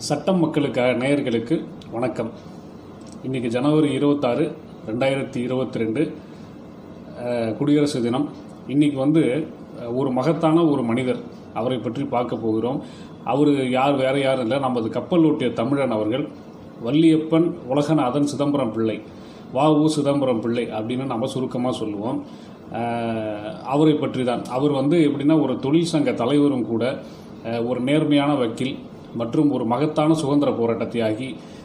சட்டம் மக்களுக்காக நேயர்களுக்கு வணக்கம் இன்றைக்கி ஜனவரி இருபத்தாறு ரெண்டாயிரத்தி இருபத்தி ரெண்டு குடியரசு தினம் இன்றைக்கி வந்து அஹ், ஒரு மகத்தான ஒரு மனிதர் அவரை பற்றி பார்க்க போகிறோம் அவர் யார் வேற யாரும் இல்லை நமது கப்பல் ஓட்டிய தமிழன் அவர்கள் வள்ளியப்பன் உலகநாதன் சிதம்பரம் பிள்ளை வாவு சிதம்பரம் பிள்ளை அப்படின்னு நம்ம சுருக்கமாக சொல்லுவோம் அஹ், அவரை பற்றி தான் அவர் வந்து எப்படின்னா ஒரு தொழில் சங்க தலைவரும் கூட அஹ், ஒரு நேர்மையான வக்கீல் மற்றும் ஒரு மகத்தான சுதந்திர போராட்ட தியாகி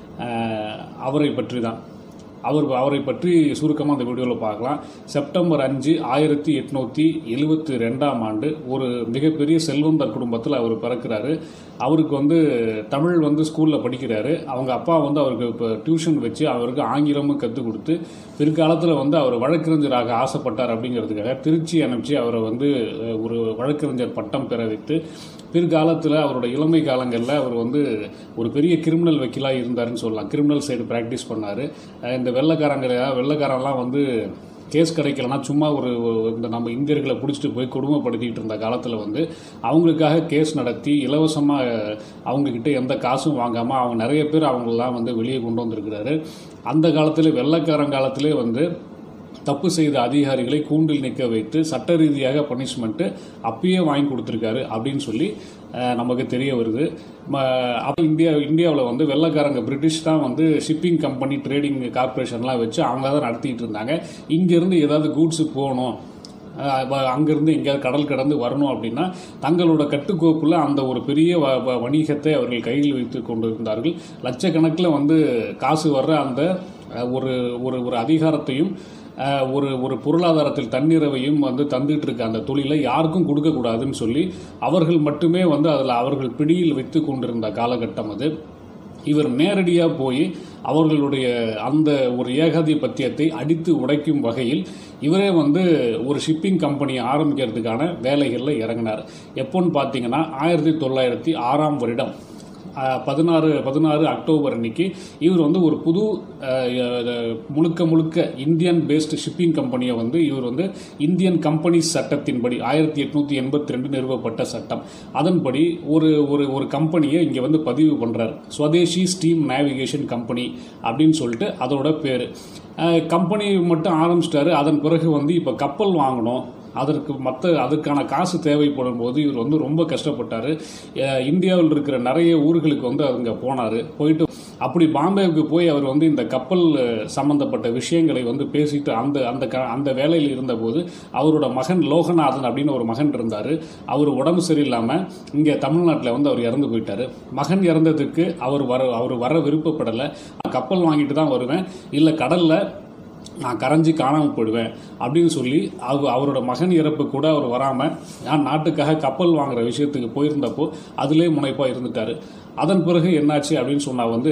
அஹ், அவரை பற்றி தான் அவர் அவரை பற்றி சுருக்கமாக அந்த வீடியோவில் பார்க்கலாம் செப்டம்பர் அஞ்சு ஆயிரத்தி எட்நூற்றி எழுபத்தி ரெண்டாம் ஆண்டு ஒரு மிகப்பெரிய செல்வந்தர் குடும்பத்தில் அவர் பிறக்கிறாரு அவருக்கு வந்து தமிழ் வந்து ஸ்கூலில் படிக்கிறாரு அவங்க அப்பா வந்து அவருக்கு இப்போ டியூஷன் வச்சு அவருக்கு ஆங்கிலமும் கற்றுக் கொடுத்து பிற்காலத்தில் வந்து அவர் வழக்கறிஞராக ஆசைப்பட்டார் அப்படிங்கிறதுக்காக திருச்சி அனுப்பிச்சு அவரை வந்து அஹ், ஒரு வழக்கறிஞர் பட்டம் பெற வைத்து பிற்காலத்தில் அவரோட இளமை காலங்களில் அவர் வந்து ஒரு பெரிய கிரிமினல் வக்கீலாக இருந்தாருன்னு சொல்லலாம் கிரிமினல் சைடு ப்ராக்டிஸ் பண்ணார் இந்த வெள்ளைக்காரங்க வெள்ளைக்காரன்லாம் வந்து கேஸ் கிடைக்கலனா சும்மா ஒரு ஒரு- இந்த நம்ம இந்தியர்களை பிடிச்சிட்டு போய் கொடுமைப்படுத்திட்டு இருந்த காலத்தில் வந்து அவங்களுக்காக கேஸ் நடத்தி இலவசமாக அவங்கக்கிட்ட எந்த காசும் வாங்காமல் அவங்க நிறைய பேர் அவங்களெலாம் வந்து வெளியே கொண்டு வந்திருக்கிறாரு அந்த காலத்தில் வெள்ளைக்காரன் காலத்திலே வந்து தப்பு செய்த அதிகாரிகளை கூண்டில் நிற்க வைத்து சட்ட ரீதியாக பனிஷ்மெண்ட்டு அப்பயே வாங்கி கொடுத்துருக்காரு அப்படின்னு சொல்லி அஹ், நமக்கு தெரிய வருது ம- அப்ப இந்தியா இந்தியாவில் வந்து வெள்ளைக்காரங்க பிரிட்டிஷ் தான் வந்து ஷிப்பிங் கம்பெனி ட்ரேடிங் கார்ப்பரேஷன்லாம் வச்சு அவங்க தான் நடத்திட்டு இருந்தாங்க இங்கேருந்து ஏதாவது கூட்ஸு போகணும் அஹ் வ- அங்கிருந்து எங்கேயாவது கடல் கடந்து வரணும் அப்படின்னா தங்களோட கட்டுக்கோப்பில் அந்த ஒரு பெரிய வ- வ- வணிகத்தை அவர்கள் கையில் வைத்து கொண்டு இருந்தார்கள் லட்சக்கணக்கில் வந்து காசு வர்ற அந்த அஹ், ஒரு ஒரு ஒரு அதிகாரத்தையும் அஹ், ஒரு ஒரு பொருளாதாரத்தில் தன்னிறவையும் வந்து தந்துட்டு இருக்க அந்த தொழிலை யாருக்கும் கொடுக்கக்கூடாதுன்னு சொல்லி அவர்கள் மட்டுமே வந்து அதில் அவர்கள் பிடியில் வைத்து கொண்டிருந்த காலகட்டம் அது இவர் நேரடியாக போய் அவர்களுடைய அந்த ஒரு ஏகாதிபத்தியத்தை அடித்து உடைக்கும் வகையில் இவரே வந்து ஒரு ஷிப்பிங் கம்பெனியை ஆரம்பிக்கிறதுக்கான வேலைகளில் இறங்கினார் எப்போன்னு பார்த்தீங்கன்னா ஆயிரத்தி தொள்ளாயிரத்தி ஆறாம் வருடம் அஹ், பதினாறு பதினாறு அக்டோபர் அன்னைக்கு இவர் வந்து ஒரு புது அஹ், அஹ், முழுக்க முழுக்க இந்தியன் பேஸ்டு ஷிப்பிங் கம்பெனியை வந்து இவர் வந்து இந்தியன் கம்பெனி சட்டத்தின்படி ஆயிரத்தி எட்நூத்தி எண்பத்தி ரெண்டு நிறுவப்பட்ட சட்டம் அதன்படி ஒரு ஒரு ஒரு கம்பெனியை இங்கே வந்து பதிவு பண்ணுறார் ஸ்வதேசி ஸ்டீம் நேவிகேஷன் கம்பெனி அப்படின்னு சொல்லிட்டு அதோட பேர் கம்பெனி மட்டும் ஆரம்பிச்சிட்டாரு அதன் பிறகு வந்து இப்போ கப்பல் வாங்கணும் அதற்கு மற்ற அதற்கான காசு தேவைப்படும் போது இவர் வந்து ரொம்ப கஷ்டப்பட்டார் இந்தியாவில் இருக்கிற நிறைய ஊர்களுக்கு வந்து அங்கே போனார் போயிட்டு அப்படி பாம்பேவுக்கு போய் அவர் வந்து இந்த கப்பல் அஹ், சம்பந்தப்பட்ட விஷயங்களை வந்து பேசிட்டு அந்த அந்த க அந்த வேலையில் இருந்தபோது அவரோட மகன் லோகநாதன் அப்படின்னு ஒரு மகன் இருந்தார் அவர் உடம்பு சரியில்லாமல் இங்கே தமிழ்நாட்டில் வந்து அவர் இறந்து போயிட்டார் மகன் இறந்ததுக்கு அவர் வர அவர் வர விருப்பப்படலை கப்பல் வாங்கிட்டு தான் வருவேன் இல்லை கடலில் நான் கரைஞ்சி காணாமல் போயிடுவேன் அப்படின்னு சொல்லி அவ அவரோட மகன் இறப்பு கூட அவர் வராமல் நான் நாட்டுக்காக கப்பல் வாங்குற விஷயத்துக்கு போயிருந்தப்போ அதிலே முனைப்பாக இருந்துட்டார் அதன் பிறகு என்னாச்சு அப்படின்னு சொன்னால் வந்து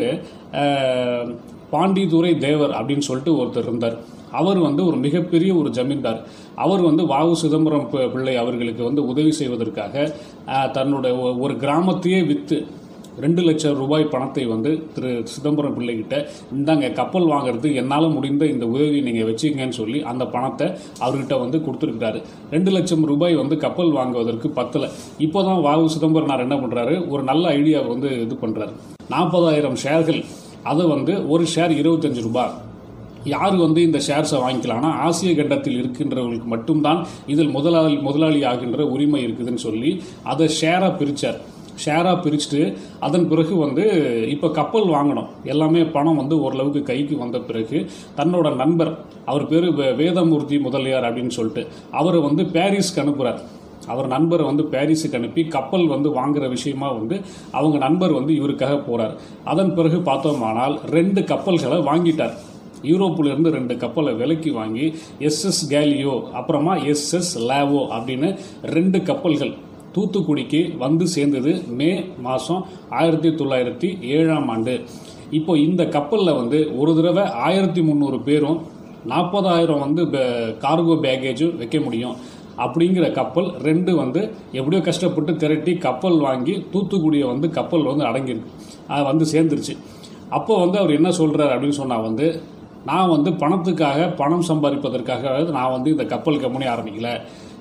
அஹ், பாண்டித்துரை தேவர் அப்படின்னு சொல்லிட்டு ஒருத்தர் இருந்தார் அவர் வந்து ஒரு மிகப்பெரிய ஒரு ஜமீன்தார் அவர் வந்து வாவு சிதம்பரம் பி- பிள்ளை அவர்களுக்கு வந்து உதவி செய்வதற்காக அஹ், தன்னோட ஒ- ஒரு கிராமத்தையே விற்று ரெண்டு லட்சம் ரூபாய் பணத்தை வந்து திரு சிதம்பரம் பிள்ளைகிட்ட இந்தாங்க கப்பல் வாங்குறது என்னால் முடிந்த இந்த உதவி நீங்கள் வச்சுக்கங்கன்னு சொல்லி அந்த பணத்தை அவர்கிட்ட வந்து கொடுத்துருக்காரு ரெண்டு லட்சம் ரூபாய் வந்து கப்பல் வாங்குவதற்கு பத்தலை இப்போ தான் வாவு சிதம்பரனார் என்ன பண்ணுறாரு ஒரு நல்ல ஐடியா வந்து இது பண்ணுறாரு நாற்பதாயிரம் ஷேர்கள் அதை வந்து ஒரு ஷேர் இருபத்தஞ்சு ரூபாய் யார் வந்து இந்த ஷேர்ஸை வாங்கிக்கலாம்னா ஆசிய கண்டத்தில் இருக்கின்றவர்களுக்கு மட்டும்தான் இதில் முதலாளி முதலாளி ஆகின்ற உரிமை இருக்குதுன்னு சொல்லி அதை ஷேராக பிரித்தார் ஷேராக பிரிச்சுட்டு அதன் பிறகு வந்து இப்போ கப்பல் வாங்கணும் எல்லாமே பணம் வந்து ஓரளவுக்கு கைக்கு வந்த பிறகு தன்னோட நண்பர் அவர் பேர் வேதமூர்த்தி முதலியார் அப்படின்னு சொல்லிட்டு அவரை வந்து பாரிஸ்க்கு அனுப்புகிறார் அவர் நண்பரை வந்து பாரிஸுக்கு அனுப்பி கப்பல் வந்து வாங்குற விஷயமா வந்து அவங்க நண்பர் வந்து இவருக்காக போறார் அதன் பிறகு பார்த்தோமானால் ரெண்டு கப்பல்களை வாங்கிட்டார் யூரோப்புல இருந்து ரெண்டு கப்பலை விலைக்கு வாங்கி எஸ்எஸ் கேலியோ அப்புறமா எஸ்எஸ் லேவோ அப்படின்னு ரெண்டு கப்பல்கள் தூத்துக்குடிக்கு வந்து சேர்ந்தது மே மாதம் ஆயிரத்தி தொள்ளாயிரத்தி ஏழாம் ஆண்டு இப்போ இந்த கப்பலில் வந்து ஒரு தடவை ஆயிரத்தி முந்நூறு பேரும் நாற்பதாயிரம் வந்து கார்கோ பேக்கேஜும் வைக்க முடியும் அப்படிங்கிற கப்பல் ரெண்டு வந்து எப்படியோ கஷ்டப்பட்டு திரட்டி கப்பல் வாங்கி தூத்துக்குடியை வந்து கப்பல் வந்து அடங்கியிருக்கு அது வந்து சேர்ந்துருச்சு அப்போ வந்து அவர் என்ன சொல்கிறார் அப்படின்னு சொன்னால் வந்து நான் வந்து பணத்துக்காக பணம் சம்பாதிப்பதற்காக நான் வந்து இந்த கப்பல் கம்பெனி ஆரம்பிக்கல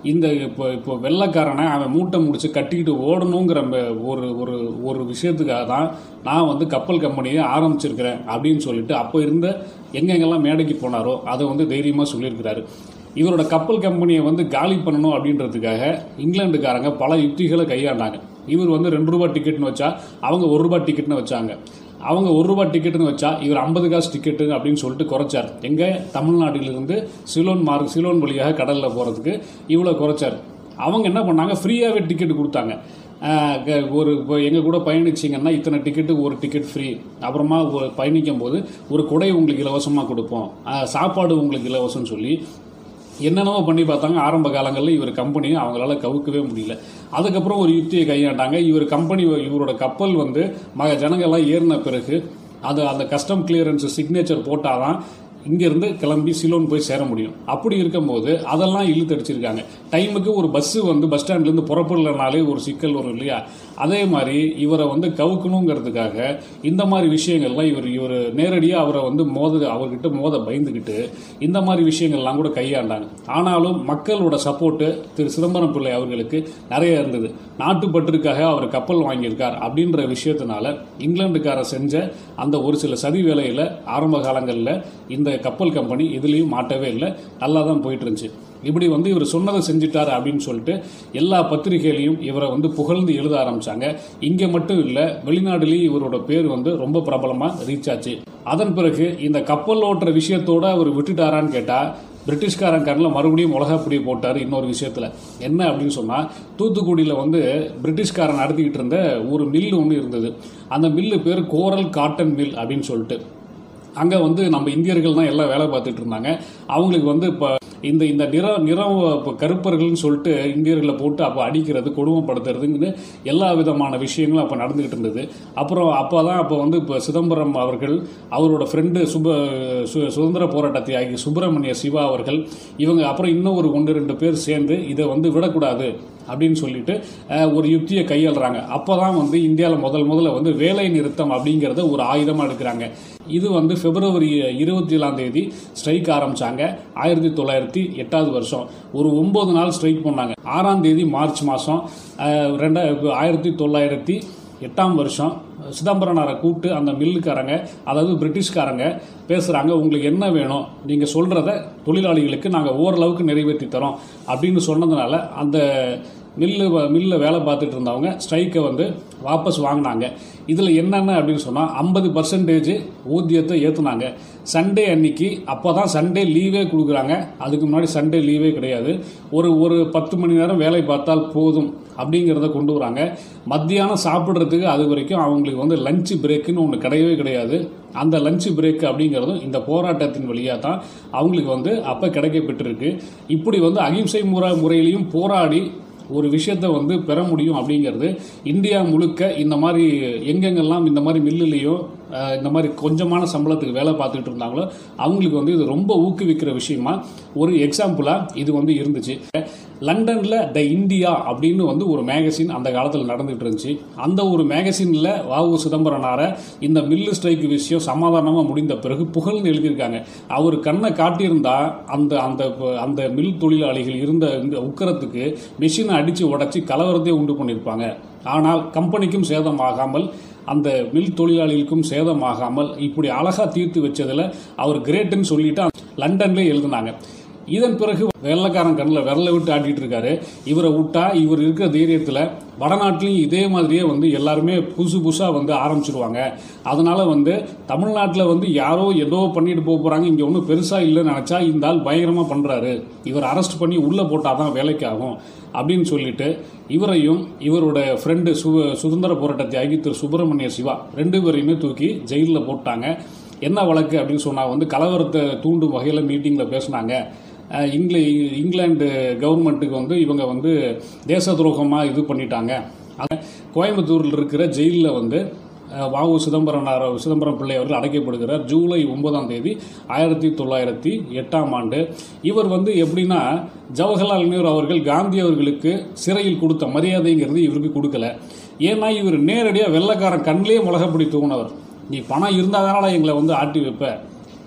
இந்த இப்போ இப்போ வெள்ளைக்காரனை அவன் மூட்டை முடிச்சு கட்டிக்கிட்டு ஓடணுங்கிற ம- ஒரு ஒரு ஒரு விஷயத்துக்காக தான் நான் வந்து கப்பல் கம்பெனியை ஆரம்பிச்சிருக்கிறேன் அப்படின்னு சொல்லிட்டு அப்போ இருந்த எங்கெங்கெல்லாம் மேடைக்கு போனாரோ அதை வந்து தைரியமாக சொல்லியிருக்கிறாரு இவரோட கப்பல் கம்பெனியை வந்து காலி பண்ணணும் அப்படின்றதுக்காக இங்கிலாந்துக்காரங்க பல யுக்திகளை கையாண்டாங்க இவர் வந்து ரெண்டு ரூபாய் டிக்கெட்னு வச்சா அவங்க ஒரு ரூபாய் டிக்கெட்னு வச்சாங்க அவங்க ஒரு ரூபாய் டிக்கெட்னு வச்சா இவர் ஐம்பது காசு டிக்கெட்டு அப்படின்னு சொல்லிட்டு குறைச்சார் எங்கே தமிழ்நாட்டிலிருந்து சிலோன் மார்க் சிலோன் வழியாக கடலில் போகிறதுக்கு இவ்வளோ குறைச்சார் அவங்க என்ன பண்ணாங்க ஃப்ரீயாகவே டிக்கெட் கொடுத்தாங்க ஆஹ் க- ஒரு இப்போ எங்கள் கூட பயணிச்சிங்கன்னா இத்தனை டிக்கெட்டு ஒரு டிக்கெட் ஃப்ரீ அப்புறமா ஒரு பயணிக்கும் போது ஒரு குடை உங்களுக்கு இலவசமாக கொடுப்போம் ஆஹ் சாப்பாடு உங்களுக்கு இலவசம்னு சொல்லி என்னென்னவோ பண்ணி பார்த்தாங்க ஆரம்ப காலங்களில் இவர் கம்பெனியை அவங்களால கவுக்கவே முடியல அதுக்கப்புறம் ஒரு யுக்தியை கையாண்டாங்க இவர் கம்பெனி இவரோட கப்பல் வந்து மக ஜனங்கள்லாம் ஏறின பிறகு அது அந்த கஸ்டம் கிளியரன்ஸ் சிக்னேச்சர் போட்டாதான் இங்கேருந்து கிளம்பி சிலோன் போய் சேர முடியும் அப்படி இருக்கும்போது அதெல்லாம் இழுத்தடிச்சிருக்காங்க டைமுக்கு ஒரு பஸ்ஸு வந்து பஸ் ஸ்டாண்ட்லேருந்து புறப்படலனாலே ஒரு சிக்கல் வரும் இல்லையா அதே மாதிரி இவரை வந்து கவுக்கணுங்கிறதுக்காக இந்த மாதிரி விஷயங்கள்லாம் இவர் இவர் நேரடியாக அவரை வந்து மோத அவர்கிட்ட மோத பயந்துக்கிட்டு இந்த மாதிரி விஷயங்கள்லாம் கூட கையாண்டாங்க ஆனாலும் மக்களோட சப்போர்ட்டு திரு சிதம்பரம் பிள்ளை அவர்களுக்கு நிறைய இருந்தது நாட்டுப்பற்றுக்காக அவர் கப்பல் வாங்கியிருக்கார் அப்படின்ற விஷயத்தினால இங்கிலாந்துக்காரர் செஞ்ச அந்த ஒரு சில சதி வேலையில் ஆரம்ப காலங்களில் இந்த கப்பல் கம்பெனி இதுலேயும் மாட்டவே இல்லை நல்லா தான் போயிட்டு இருந்துச்சு இப்படி வந்து இவர் சொன்னதை செஞ்சுட்டாரு அப்படின்னு சொல்லிட்டு எல்லா பத்திரிகையிலையும் இவரை வந்து புகழ்ந்து எழுத ஆரம்பிச்சாங்க இங்கே மட்டும் இல்லை வெளிநாடுலேயும் இவரோட பேர் வந்து ரொம்ப பிரபலமாக ரீச் ஆச்சு அதன் பிறகு இந்த கப்பல் ஓட்டுற விஷயத்தோட அவர் விட்டுட்டாரான்னு கேட்டால் பிரிட்டிஷ்காரன் கண்ணில் மறுபடியும் மிளகாப்பொடி போட்டார் இன்னொரு விஷயத்தில் என்ன அப்படின்னு சொன்னால் தூத்துக்குடியில் வந்து பிரிட்டிஷ்காரன் நடத்திக்கிட்டு இருந்த ஒரு மில்லு ஒன்று இருந்தது அந்த மில்லு பேர் கோரல் காட்டன் மில் அப்படின்னு சொல்லிட்டு அங்கே வந்து நம்ம இந்தியர்கள் தான் எல்லாம் வேலை பார்த்துட்டு இருந்தாங்க அவங்களுக்கு வந்து இப்போ இந்த இந்த நிற நிறம் இப்போ கருப்பர்கள்னு சொல்லிட்டு இந்தியர்களை போட்டு அப்போ அடிக்கிறது கொடுமைப்படுத்துறதுங்கன்னு எல்லா விதமான விஷயங்களும் அப்போ நடந்துகிட்டு இருந்தது அப்புறம் அப்போ தான் அப்போ வந்து இப்போ சிதம்பரம் அவர்கள் அவரோட ஃப்ரெண்டு சுப சு- சுதந்திர போராட்ட தியாகி சுப்பிரமணிய சிவா அவர்கள் இவங்க அப்புறம் இன்னும் ஒரு ஒன்று ரெண்டு பேர் சேர்ந்து இதை வந்து விடக்கூடாது அப்படின்னு சொல்லிட்டு அஹ், ஒரு யுக்தியை கையாளுறாங்க அப்போ தான் வந்து இந்தியாவில் முதல் முதல்ல வந்து வேலை நிறுத்தம் அப்படிங்கிறத ஒரு ஆயுதமாக எடுக்கிறாங்க இது வந்து பிப்ரவரி இருபத்தி ஏழாம் தேதி ஸ்ட்ரைக் ஆரம்பிச்சாங்க ஆயிரத்தி தொள்ளாயிரத்தி எட்டாவது வருஷம் ஒரு ஒன்பது நாள் ஸ்ட்ரைக் பண்ணாங்க ஆறாம் தேதி மார்ச் மாதம் ரெண்டா ஆயிரத்தி தொள்ளாயிரத்தி எட்டாம் வருஷம் சிதம்பரனாரை கூப்பிட்டு அந்த மில்லுக்காரங்க அதாவது பிரிட்டிஷ்காரங்க பேசுகிறாங்க உங்களுக்கு என்ன வேணும் நீங்கள் சொல்கிறத தொழிலாளிகளுக்கு நாங்கள் ஓரளவுக்கு நிறைவேற்றி தரோம் அப்படின்னு சொன்னதுனால அந்த மில்லு மில்லில் வேலை பார்த்துட்டு இருந்தவங்க ஸ்ட்ரைக்கை வந்து வாபஸ் வாங்கினாங்க இதில் என்னென்ன அப்படின்னு சொன்னால் ஐம்பது பர்சன்டேஜ் ஊதியத்தை ஏற்றுனாங்க சண்டே அன்னைக்கு அப்போ தான் சண்டே லீவே கொடுக்குறாங்க அதுக்கு முன்னாடி சண்டே லீவே கிடையாது ஒரு ஒரு பத்து மணி நேரம் வேலை பார்த்தால் போதும் அப்படிங்கிறத கொண்டு வராங்க மத்தியானம் சாப்பிட்றதுக்கு அது வரைக்கும் அவங்களுக்கு வந்து லஞ்ச் பிரேக்குன்னு ஒன்று கிடையவே கிடையாது அந்த லஞ்ச் பிரேக் அப்படிங்கிறதும் இந்த போராட்டத்தின் வழியாக தான் அவங்களுக்கு வந்து அப்போ கிடைக்கப்பட்டிருக்கு இப்படி வந்து அகிம்சை முறை முறையிலையும் போராடி ஒரு விஷயத்தை வந்து பெற முடியும் அப்படிங்கிறது இந்தியா முழுக்க இந்த மாதிரி எங்கெங்கெல்லாம் இந்த மாதிரி மில்லுலேயோ அஹ், இந்த மாதிரி கொஞ்சமான சம்பளத்துக்கு வேலை பார்த்துட்டு இருந்தாங்களோ அவங்களுக்கு வந்து இது ரொம்ப ஊக்குவிக்கிற விஷயமா ஒரு எக்ஸாம்பிளாக இது வந்து இருந்துச்சு லண்டனில் த இந்தியா அப்படின்னு வந்து ஒரு மேகசின் அந்த காலத்தில் நடந்துகிட்டு இருந்துச்சு அந்த ஒரு மேகசினில் வாவு சிதம்பரனாரை இந்த மில்லு ஸ்ட்ரைக் விஷயம் சமாதானமாக முடிந்த பிறகு புகழ்ந்து எழுதியிருக்காங்க அவர் கண்ணை காட்டியிருந்தா அந்த அந்த அந்த மில் தொழிலாளிகள் இருந்த இந்த உக்கரத்துக்கு மிஷினை அடித்து உடைச்சி கலவரத்தை உண்டு பண்ணியிருப்பாங்க ஆனால் கம்பெனிக்கும் சேதமாகாமல் அந்த மில் தொழிலாளிகளுக்கும் சேதமாகாமல் இப்படி அழகா தீர்த்து வச்சதில் அவர் கிரேட்டுன்னு சொல்லிட்டு லண்டன்ல எழுதினாங்க இதன் பிறகு வெள்ளக்காரன் கண்ணில் விரல விட்டு ஆட்டிட்டு இருக்காரு இவரை விட்டா இவர் இருக்கிற தைரியத்தில் வடநாட்டிலையும் இதே மாதிரியே வந்து எல்லாருமே புதுசு புதுசாக வந்து ஆரம்பிச்சிருவாங்க அதனால வந்து தமிழ்நாட்டில் வந்து யாரோ ஏதோ பண்ணிட்டு போக போகிறாங்க இங்கே ஒன்றும் பெருசாக இல்லைன்னு நினச்சா இந்த ஆள் பயங்கரமாக பண்ணுறாரு இவர் அரெஸ்ட் பண்ணி உள்ளே போட்டால் தான் வேலைக்கு ஆகும் அப்படின்னு சொல்லிட்டு இவரையும் இவரோட ஃப்ரெண்டு சு சுதந்திர போராட்ட தியாகி திரு சுப்பிரமணிய சிவா ரெண்டு பேரையுமே தூக்கி ஜெயிலில் போட்டாங்க என்ன வழக்கு அப்படின்னு சொன்னால் வந்து கலவரத்தை தூண்டும் வகையில் மீட்டிங்கில் பேசுனாங்க அஹ் இங்கில இங்கிலாந்து கவர்மெண்ட்டுக்கு வந்து இவங்க வந்து தேச துரோகமாக இது பண்ணிட்டாங்க அத கோயம்புத்தூரில் இருக்கிற ஜெயிலில் வந்து அஹ், வாவு சிதம்பரனார் சிதம்பரம் பிள்ளை அவர்கள் அடைக்கப்படுகிறார் ஜூலை ஒன்பதாம் தேதி ஆயிரத்தி தொள்ளாயிரத்தி எட்டாம் ஆண்டு இவர் வந்து எப்படின்னா ஜவஹர்லால் நேரு அவர்கள் காந்தி அவர்களுக்கு சிறையில் கொடுத்த மரியாதைங்கிறது இவருக்கு கொடுக்கல ஏன்னா இவர் நேரடியாக வெள்ளைக்காரன் கண்ணிலே மிளகப்படி தூங்கினவர் நீ பணம் இருந்தால் தானடா எங்களை வந்து ஆட்டி வைப்ப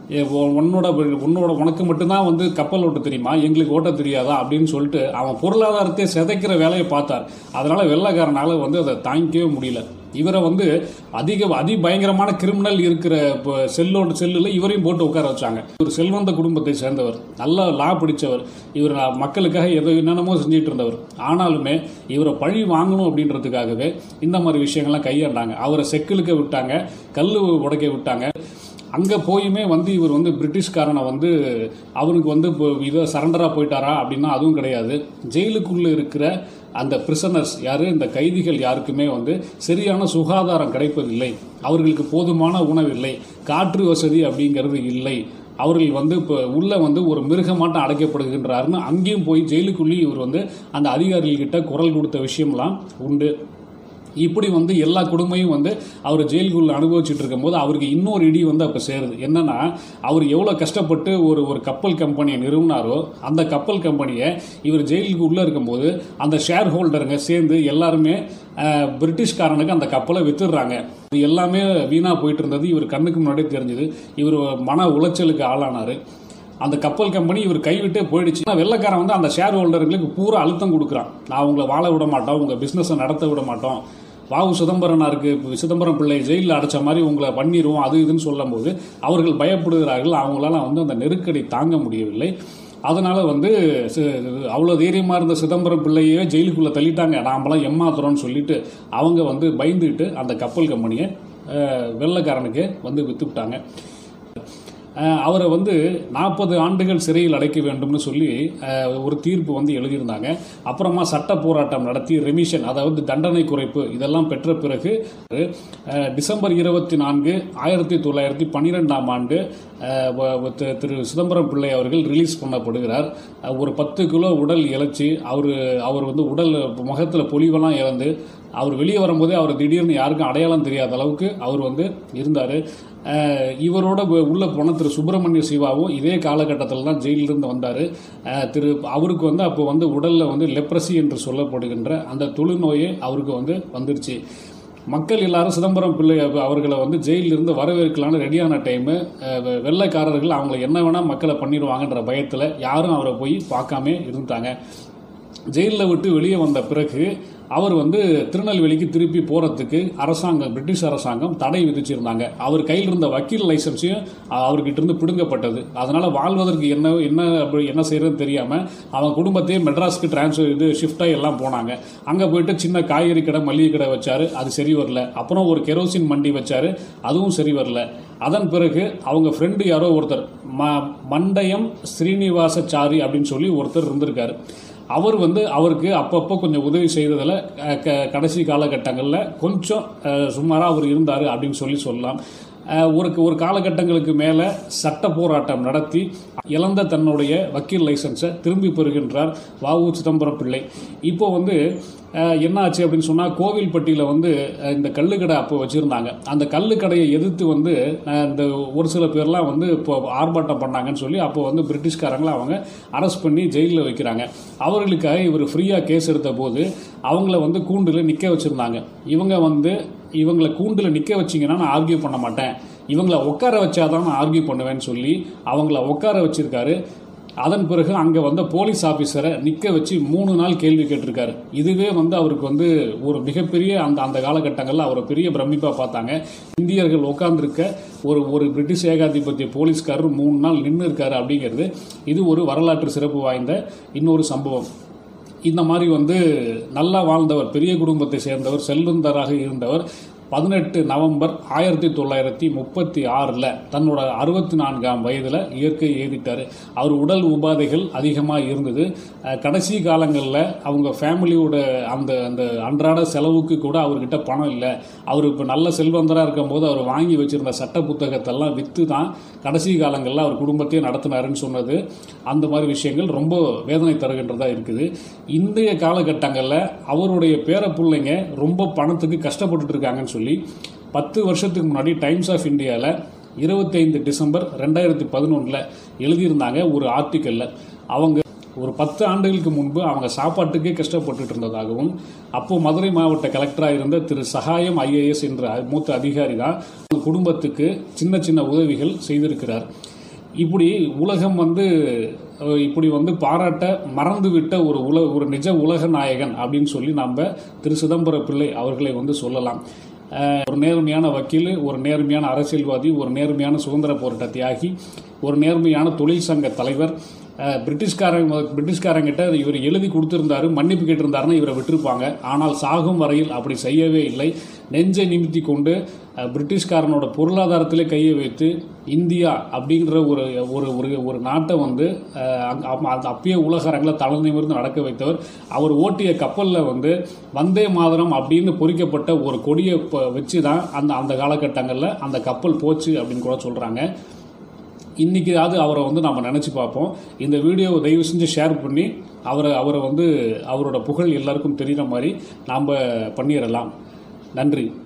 ஏ, உ- உன்னோட உன்னோட உனக்கு மட்டும்தான் வந்து கப்பல் ஓட்ட தெரியுமா எங்களுக்கு ஓட்ட தெரியாதா அப்படின்னு சொல்லிட்டு அவன் பொருளாதாரத்தை சிதைக்கிற வேலையை பார்த்தார் அதனால வெள்ளைக்காரனால வந்து அதை தாங்கிக்கவே முடியல இவரை வந்து அதிக அதிபயங்கரமான கிரிமினல் இருக்கிற இப்போ செல்லோட செல்லில் இவரையும் போட்டு உட்கார வச்சாங்க இவர் செல்வந்த குடும்பத்தை சேர்ந்தவர் நல்ல லா படித்தவர் இவர் மக்களுக்காக ஏதோ என்னென்னமோ செஞ்சுட்டு இருந்தவர் ஆனாலுமே இவரை பழி வாங்கணும் அப்படின்றதுக்காகவே இந்த மாதிரி விஷயங்கள்லாம் கையாண்டாங்க அவரை செக்கிலுக்க விட்டாங்க கல் உடைக்க விட்டாங்க அங்கே போயுமே வந்து இவர் வந்து பிரிட்டிஷ்காரனை வந்து அவனுக்கு வந்து இப்போ இதை சரண்டராக போயிட்டாரா அப்படின்னா அதுவும் கிடையாது ஜெயிலுக்குள்ளே இருக்கிற அந்த பிரிசனர்ஸ் யார் இந்த கைதிகள் யாருக்குமே வந்து சரியான சுகாதாரம் கிடைப்பதில்லை அவர்களுக்கு போதுமான உணவு இல்லை காற்று வசதி அப்படிங்கிறது இல்லை அவர்கள் வந்து இப்போ உள்ள வந்து ஒரு மிருகமாட்டம் அடைக்கப்படுகின்றாருன்னு அங்கேயும் போய் ஜெயிலுக்குள்ளேயும் இவர் வந்து அந்த அதிகாரிகள்கிட்ட குரல் கொடுத்த விஷயம்லாம் உண்டு இப்படி வந்து எல்லா குடும்பமும் வந்து அவர் ஜெயிலுக்குள்ள அனுபவிச்சுட்டு இருக்கும்போது அவருக்கு இன்னொரு இடி வந்து அப்போ சேருது என்னன்னா அவர் எவ்வளோ கஷ்டப்பட்டு ஒரு ஒரு கப்பல் கம்பெனியை நிறுவினாரோ அந்த கப்பல் கம்பெனியை இவர் ஜெயிலுக்கு உள்ளே இருக்கும்போது அந்த ஷேர் ஹோல்டருங்க சேர்ந்து எல்லாருமே அஹ், பிரிட்டிஷ்காரனுக்கு அந்த கப்பலை வித்துடுறாங்க இது எல்லாமே வீணாக போயிட்டு இருந்தது இவர் கண்ணுக்கு முன்னாடியே தெரிஞ்சது இவர் மன உளைச்சலுக்கு ஆளானார் அந்த கப்பல் கம்பெனி இவர் கைவிட்டே போயிடுச்சு ஆனா வெள்ளைக்காரன் வந்து அந்த ஷேர் ஹோல்டர்களுக்கு பூரா அழுத்தம் கொடுக்குறான் நான் உங்களை வாழ விட மாட்டோம் உங்கள் பிஸ்னஸை நடத்த விட மாட்டோம் வாவு சிதம்பரனாருக்கு சிதம்பரம் பிள்ளை ஜெயிலில் அடைச்ச மாதிரி உங்களை பண்ணிடுவோம் அது இதுன்னு சொல்லும்போது அவர்கள் பயப்படுகிறார்கள் அவங்களால வந்து அந்த நெருக்கடி தாங்க முடியவில்லை அதனால வந்து சி- அவ்வளோ தைரியமாக இருந்த சிதம்பரம் பிள்ளையே ஜெயிலுக்குள்ளே தள்ளிட்டாங்க நாமெல்லாம் ஏமாத்துறோம்னு சொல்லிட்டு அவங்க வந்து பயந்துட்டு அந்த கப்பல் கம்பெனியை அஹ், வெள்ளைக்காரனுக்கு வந்து வித்துவிட்டாங்க அஹ் அவரை வந்து நாற்பது ஆண்டுகள் சிறையில் அடைக்க வேண்டும்னு சொல்லி அஹ், ஒரு தீர்ப்பு வந்து எழுதியிருந்தாங்க அப்புறமா சட்ட போராட்டம் நடத்தி ரெமிஷன் அதாவது தண்டனை குறைப்பு இதெல்லாம் பெற்ற பிறகு அஹ், டிசம்பர் இருபத்தி நான்கு ஆயிரத்தி தொள்ளாயிரத்தி பன்னிரெண்டாம் ஆண்டு அஹ், வ- வ- திரு- திரு சிதம்பரம் பிள்ளை அவர்கள் ரிலீஸ் பண்ணப்படுகிறார் அஹ், ஒரு பத்து கிலோ உடல் இழைச்சி அவர் அவர் வந்து உடல் முகத்தில் பொலிவெல்லாம் இழந்து அவர் வெளியே வரும்போதே அவர் திடீர்னு யாருக்கும் அடையாளம் தெரியாத அளவுக்கு அவர் வந்து இருந்தார் இவரோட வ- உள்ள போன திரு சுப்பிரமணிய சிவாவும் இதே காலகட்டத்தில் தான் ஜெயிலிருந்து வந்தார் திரு அவருக்கு வந்து அப்போ வந்து உடலில் வந்து லெப்ரசி என்று சொல்லப்படுகின்ற அந்த தொழுநோயே அவருக்கு வந்து வந்துருச்சு மக்கள் எல்லாரும் சிதம்பரம் பிள்ளை அவ- அவர்களை வந்து ஜெயிலிருந்து வரவேற்கலான்னு ரெடியான டைமு வெள்ளைக்காரர்கள் அவங்களை என்ன வேணால் மக்களை பண்ணிடுவாங்கன்ற பயத்தில் யாரும் அவரை போய் பார்க்காம இருந்தாங்க ஜெயிலில் விட்டு வெளியே வந்த பிறகு அவர் வந்து திருநெல்வேலிக்கு திருப்பி போகிறதுக்கு அரசாங்கம் பிரிட்டிஷ் அரசாங்கம் தடை விதிச்சிருந்தாங்க அவர் கையில் இருந்த வக்கீல் லைசன்ஸையும் அவர்கிட்ட இருந்து பிடுங்கப்பட்டது அதனால் வாழ்வதற்கு என்ன என்ன அப்படி என்ன செய்யறதுன்னு தெரியாமல் அவன் குடும்பத்தையே மெட்ராஸ்க்கு டிரான்ஸ்ஃபர் இது ஷிஃப்டாகி எல்லாம் போனாங்க அங்கே போயிட்டு சின்ன காய்கறி கடை மளிகை கடை வச்சாரு அது சரி வரல அப்புறம் ஒரு கெரோசின் மண்டி வச்சாரு அதுவும் சரி வரல அதன் பிறகு அவங்க ஃப்ரெண்டு யாரோ ஒருத்தர் ம மண்டயம் ஸ்ரீனிவாசச்சாரி அப்படின்னு சொல்லி ஒருத்தர் இருந்திருக்காரு அவர் வந்து அவருக்கு அப்பப்போ கொஞ்சம் உதவி செய்ததில் அஹ், க கடைசி காலகட்டங்களில் கொஞ்சம் சுமாராக அவர் இருந்தார் அப்படின்னு சொல்லி சொல்லலாம் அஹ், ஒரு ஒரு காலகட்டங்களுக்கு மேலே சட்ட போராட்டம் நடத்தி இழந்த தன்னுடைய வக்கீல் லைசன்ஸை திரும்பி பெறுகின்றார் வஉ சிதம்பரம் பிள்ளை இப்போ வந்து அஹ், என்ன ஆச்சு அப்படின்னு சொன்னால் கோவில்பட்டியில் வந்து அஹ், இந்த கள்ளுக்கடை அப்போ வச்சுருந்தாங்க அந்த கள்ளுக்கடையை எதிர்த்து வந்து அஹ், இந்த ஒரு சில பேர்லாம் வந்து இப்போ ஆர்ப்பாட்டம் பண்ணாங்கன்னு சொல்லி அப்போ வந்து பிரிட்டிஷ்காரங்களை அவங்க அரெஸ்ட் பண்ணி ஜெயிலில் வைக்கிறாங்க அவர்களுக்காக இவர் ஃப்ரீயாக கேஸ் எடுத்த போது அவங்கள வந்து கூண்டில் நிற்க வச்சுருந்தாங்க இவங்க வந்து இவங்களை கூண்டில் நிற்க வச்சிங்கன்னா நான் ஆர்கியூ பண்ண மாட்டேன் இவங்களை உட்கார வச்சாதான் நான் ஆர்கியூ பண்ணுவேன்னு சொல்லி அவங்கள உட்கார வச்சிருக்காரு அதன் பிறகு அங்கே வந்த போலீஸ் ஆஃபீஸரை நிற்க வச்சு மூணு நாள் கேள்வி கேட்டிருக்காரு இதுவே வந்து அவருக்கு வந்து ஒரு மிகப்பெரிய அந்த அந்த காலகட்டங்களில் அவரை பெரிய பிரமிப்பாக பார்த்தாங்க இந்தியர்கள் உட்கார்ந்திருக்க ஒரு ஒரு பிரிட்டிஷ் ஏகாதிபத்திய போலீஸ்காரர் மூணு நாள் நின்று இருக்காரு அப்படிங்கிறது இது ஒரு வரலாற்று சிறப்பு வாய்ந்த இன்னொரு சம்பவம் இந்த மாதிரி வந்து நல்லா வாழ்ந்தவர் பெரிய குடும்பத்தை சேர்ந்தவர் செல்வந்தராக இருந்தவர் பதினெட்டு நவம்பர் ஆயிரத்தி தொள்ளாயிரத்தி முப்பத்தி ஆறில் தன்னோட அறுபத்தி நான்காம் வயதில் இயற்கை எழுதிட்டார் அவர் உடல் உபாதைகள் அதிகமாக இருந்தது அஹ், கடைசி காலங்களில் அவங்க ஃபேமிலியோட அந்த அந்த அன்றாட செலவுக்கு கூட அவர்கிட்ட பணம் இல்லை அவர் இப்போ நல்ல செல்வந்தராக இருக்கும்போது அவர் வாங்கி வச்சிருந்த சட்ட புத்தகத்தெல்லாம் விற்று தான் கடைசி காலங்களில் அவர் குடும்பத்தையே நடத்தினாருன்னு சொன்னது அந்த மாதிரி விஷயங்கள் ரொம்ப வேதனை தருகின்றதா இருக்குது இன்றைய காலகட்டங்களில் அவருடைய பேர பிள்ளைங்க ரொம்ப பணத்துக்கு கஷ்டப்பட்டுட்டு இருக்காங்கன்னு சொல்லி பத்து வருஷத்துக்கு முன்னாடி டைம்ஸ் ஆஃப் இந்தியாவில் இருபத்தைந்து டிசம்பர் ரெண்டாயிரத்தி பதினொன்றில் எழுதியிருந்தாங்க ஒரு ஆர்டிக்கலில் அவங்க ஒரு பத்து ஆண்டுகளுக்கு முன்பு அவங்க சாப்பாட்டுக்கே கஷ்டப்பட்டுட்டு இருந்ததாகவும் அப்போ மதுரை மாவட்ட கலெக்டராக இருந்த திரு சகாயம் ஐஏஎஸ் என்ற மூத்த அதிகாரி தான் அவங்க குடும்பத்துக்கு சின்ன சின்ன உதவிகள் செய்திருக்கிறார் இப்படி உலகம் வந்து அஹ், இப்படி வந்து பாராட்ட மறந்துவிட்ட ஒரு உல ஒரு நிஜ உலக நாயகன் அப்படின்னு சொல்லி நாம் திரு சிதம்பர பிள்ளை அவர்களை வந்து சொல்லலாம் அஹ், ஒரு நேர்மையான வக்கீல் ஒரு நேர்மையான அரசியல்வாதி ஒரு நேர்மையான சுதந்திர போராட்ட தியாகி ஒரு நேர்மையான தொழிற்சங்க தலைவர் அஹ், பிரிட்டிஷ்காரங்க பிரிட்டிஷ்காரங்கிட்ட இவர் எழுதி கொடுத்திருந்தாரு மன்னிப்பு கேட்டிருந்தாருன்னா இவரை விட்டிருப்பாங்க ஆனால் சாகும் வரையில் அப்படி செய்யவே இல்லை நெஞ்சை நிமித்தி கொண்டு அஹ், பிரிட்டிஷ்காரனோட பொருளாதாரத்திலே கையை வைத்து இந்தியா அப்படிங்கிற ஒரு ஒரு ஒரு ஒரு நாட்டை வந்து அஹ், அங்க- அப்ப- அந்த அப்பயே உலக அரங்கில் தலை நிமிர்ந்து நடக்க வைத்தவர் அவர் ஓட்டிய கப்பலில் வந்து வந்தே மாதரம் அப்படின்னு பொறிக்கப்பட்ட ஒரு கொடியை ப- வச்சு தான் அந்த அந்த காலகட்டங்களில் அந்த கப்பல் போச்சு அப்படின்னு கூட சொல்கிறாங்க இன்னைக்காவது அவரை வந்து நம்ம நினச்சி பார்ப்போம் இந்த வீடியோவை தயவு செஞ்சு ஷேர் பண்ணி அவரை அவரை வந்து அவரோட புகழ் எல்லாருக்கும் தெரிகிற மாதிரி நாம் பண்ணிடலாம் நன்றி